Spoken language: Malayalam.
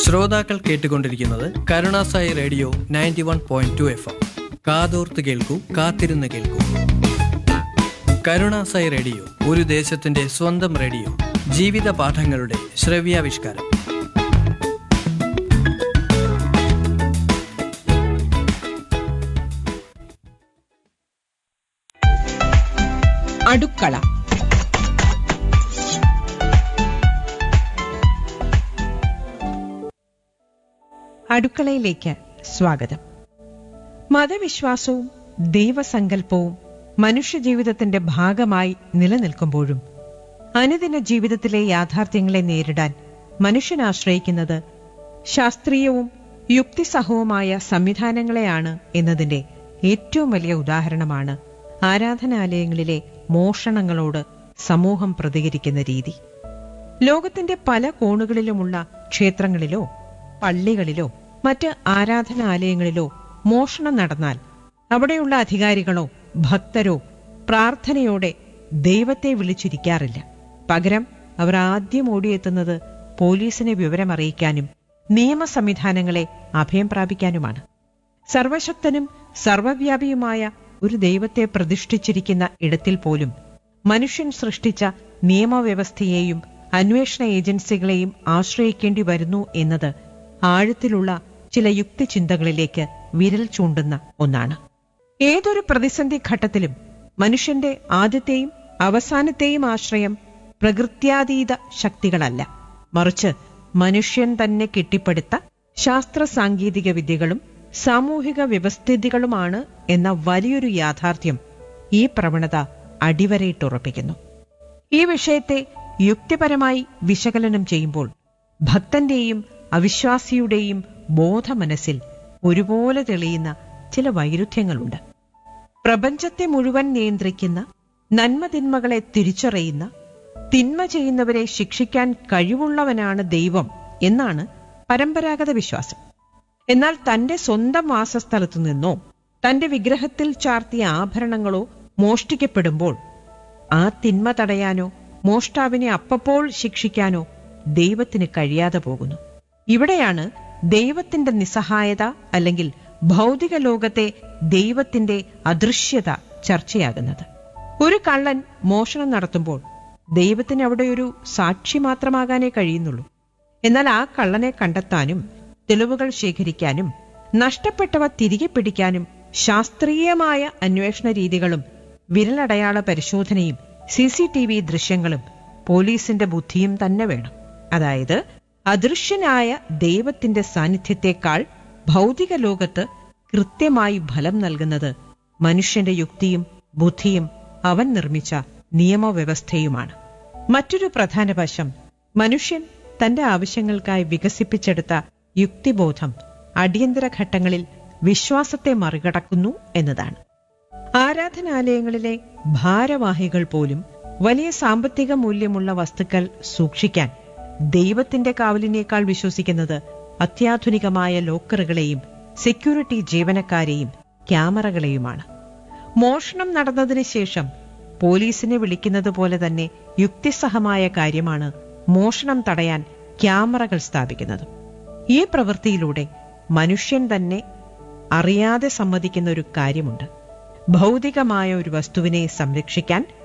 ശ്രോതാക്കൾ കേട്ടുകൊണ്ടിരിക്കുന്നത് Karunasai radio ninety one point two F M കാതോർത്ത് കേൾക്കൂ കാത്തിരുന്ന് കേൾക്കൂ കരുണാസായി റേഡിയോ ഒരു ദേശത്തിന്റെ സ്വന്തം റേഡിയോ ജീവിത പാഠങ്ങളുടെ ശ്രവ്യാവിഷ്കാരം അടുക്കള അടുക്കളയിലേക്ക് സ്വാഗതം മതവിശ്വാസവും ദൈവസങ്കല്പവും മനുഷ്യജീവിതത്തിന്റെ ഭാഗമായി നിലനിൽക്കുമ്പോഴും അനുദിന ജീവിതത്തിലെ യാഥാർത്ഥ്യങ്ങളെ നേരിടാൻ മനുഷ്യൻ ആശ്രയിക്കുന്നത് ശാസ്ത്രീയവും യുക്തിസഹവുമായ സംവിധാനങ്ങളെയാണ് എന്നതിന്റെ ഏറ്റവും വലിയ ഉദാഹരണമാണ് ആരാധനാലയങ്ങളിലെ മോഷണങ്ങളോട് സമൂഹം പ്രതികരിക്കുന്ന രീതി ലോകത്തിന്റെ പല കോണുകളിലുമുള്ള ക്ഷേത്രങ്ങളിലോ പള്ളികളിലോ മറ്റ് ആരാധനാലയങ്ങളിലോ മോഷണം നടന്നാൽ അവിടെയുള്ള അധികാരികളോ ഭക്തരോ പ്രാർത്ഥനയോടെ ദൈവത്തെ വിളിച്ചിരിക്കാറില്ല പകരം അവർ ആദ്യം ഓടിയെത്തുന്നത് പോലീസിനെ വിവരമറിയിക്കാനും നിയമ സംവിധാനങ്ങളെ അഭയം പ്രാപിക്കാനുമാണ് സർവശക്തനും സർവവ്യാപിയുമായ ഒരു ദൈവത്തെ പ്രതിഷ്ഠിച്ചിരിക്കുന്ന ഇടത്തിൽ പോലും മനുഷ്യൻ സൃഷ്ടിച്ച നിയമവ്യവസ്ഥയെയും അന്വേഷണ ഏജൻസികളെയും ആശ്രയിക്കേണ്ടി വരുന്നു എന്നത് ആഴത്തിലുള്ള ചില യുക്തിചിന്തകളിലേക്ക് വിരൽ ചൂണ്ടുന്ന ഒന്നാണ് ഏതൊരു പ്രതിസന്ധി ഘട്ടത്തിലും മനുഷ്യന്റെ ആദ്യത്തെയും അവസാനത്തെയും ആശ്രയം പ്രകൃത്യാതീത ശക്തികളല്ല മറിച്ച് മനുഷ്യൻ തന്നെ കെട്ടിപ്പടുത്ത ശാസ്ത്ര സാങ്കേതിക വിദ്യകളും സാമൂഹിക വ്യവസ്ഥിതികളുമാണ് എന്ന വലിയൊരു യാഥാർത്ഥ്യം ഈ പ്രവണത അടിവരയിട്ടുറപ്പിക്കുന്നു ഈ വിഷയത്തെ യുക്തിപരമായി വിശകലനം ചെയ്യുമ്പോൾ ഭക്തന്റെയും അവിശ്വാസിയുടെയും ബോധമനസ്സിൽ ഒരുപോലെ തെളിയുന്ന ചില വൈരുദ്ധ്യങ്ങളുണ്ട് പ്രപഞ്ചത്തെ മുഴുവൻ നിയന്ത്രിക്കുന്ന നന്മതിന്മകളെ തിരിച്ചറിയുന്ന തിന്മ ചെയ്യുന്നവരെ ശിക്ഷിക്കാൻ കഴിവുള്ളവനാണ് ദൈവം എന്നാണ് പരമ്പരാഗത വിശ്വാസം എന്നാൽ തന്റെ സ്വന്തം വാസസ്ഥലത്തു നിന്നോ തന്റെ വിഗ്രഹത്തിൽ ചാർത്തിയ ആഭരണങ്ങളോ മോഷ്ടിക്കപ്പെടുമ്പോൾ ആ തിന്മ തടയാനോ മോഷ്ടാവിനെ അപ്പപ്പോൾ ശിക്ഷിക്കാനോ ദൈവത്തിന് കഴിയാതെ പോകുന്നു ഇവിടെയാണ് ദൈവത്തിന്റെ നിസ്സഹായത അല്ലെങ്കിൽ ഭൗതിക ലോകത്തെ ദൈവത്തിന്റെ അദൃശ്യത ചർച്ചയാകുന്നത് ഒരു കള്ളൻ മോഷണം നടത്തുമ്പോൾ ദൈവത്തിന് അവിടെ ഒരു സാക്ഷി മാത്രമാകാനേ കഴിയുന്നുള്ളൂ എന്നാൽ ആ കള്ളനെ കണ്ടെത്താനും തെളിവുകൾ ശേഖരിക്കാനും നഷ്ടപ്പെട്ടവ തിരികെ പിടിക്കാനും ശാസ്ത്രീയമായ അന്വേഷണ രീതികളും വിരലടയാള പരിശോധനയും സി സി ടി വി ദൃശ്യങ്ങളും പോലീസിന്റെ ബുദ്ധിയും തന്നെ വേണം അതായത് അദൃശ്യനായ ദൈവത്തിന്റെ സാന്നിധ്യത്തെക്കാൾ ഭൗതിക ലോകത്ത് കൃത്യമായി ഫലം നൽകുന്നത് മനുഷ്യന്റെ യുക്തിയും ബുദ്ധിയും അവൻ നിർമ്മിച്ച നിയമവ്യവസ്ഥയുമാണ് മറ്റൊരു പ്രധാന വശം മനുഷ്യൻ തന്റെ ആവശ്യങ്ങൾക്കായി വികസിപ്പിച്ചെടുത്ത യുക്തിബോധം അടിയന്തര ഘട്ടങ്ങളിൽ വിശ്വാസത്തെ മറികടക്കുന്നു എന്നതാണ് ആരാധനാലയങ്ങളിലെ ഭാരവാഹികൾ പോലും വലിയ സാമ്പത്തിക മൂല്യമുള്ള വസ്തുക്കൾ സൂക്ഷിക്കാൻ ദൈവത്തിന്റെ കാവലിനേക്കാൾ വിശ്വസിക്കുന്നത് അത്യാധുനികമായ ലോക്കറുകളെയും സെക്യൂരിറ്റി ജീവനക്കാരെയും ക്യാമറകളെയുമാണ് മോഷണം നടന്നതിന് ശേഷം പോലീസിനെ വിളിക്കുന്നത് പോലെ തന്നെ യുക്തിസഹമായ കാര്യമാണ് മോഷണം തടയാൻ ക്യാമറകൾ സ്ഥാപിക്കുന്നത് ഈ പ്രവൃത്തിയിലൂടെ മനുഷ്യൻ തന്നെ അറിയാതെ സമ്മതിക്കുന്ന ഒരു കാര്യമുണ്ട് ഭൗതികമായ ഒരു വസ്തുവിനെ സംരക്ഷിക്കാൻ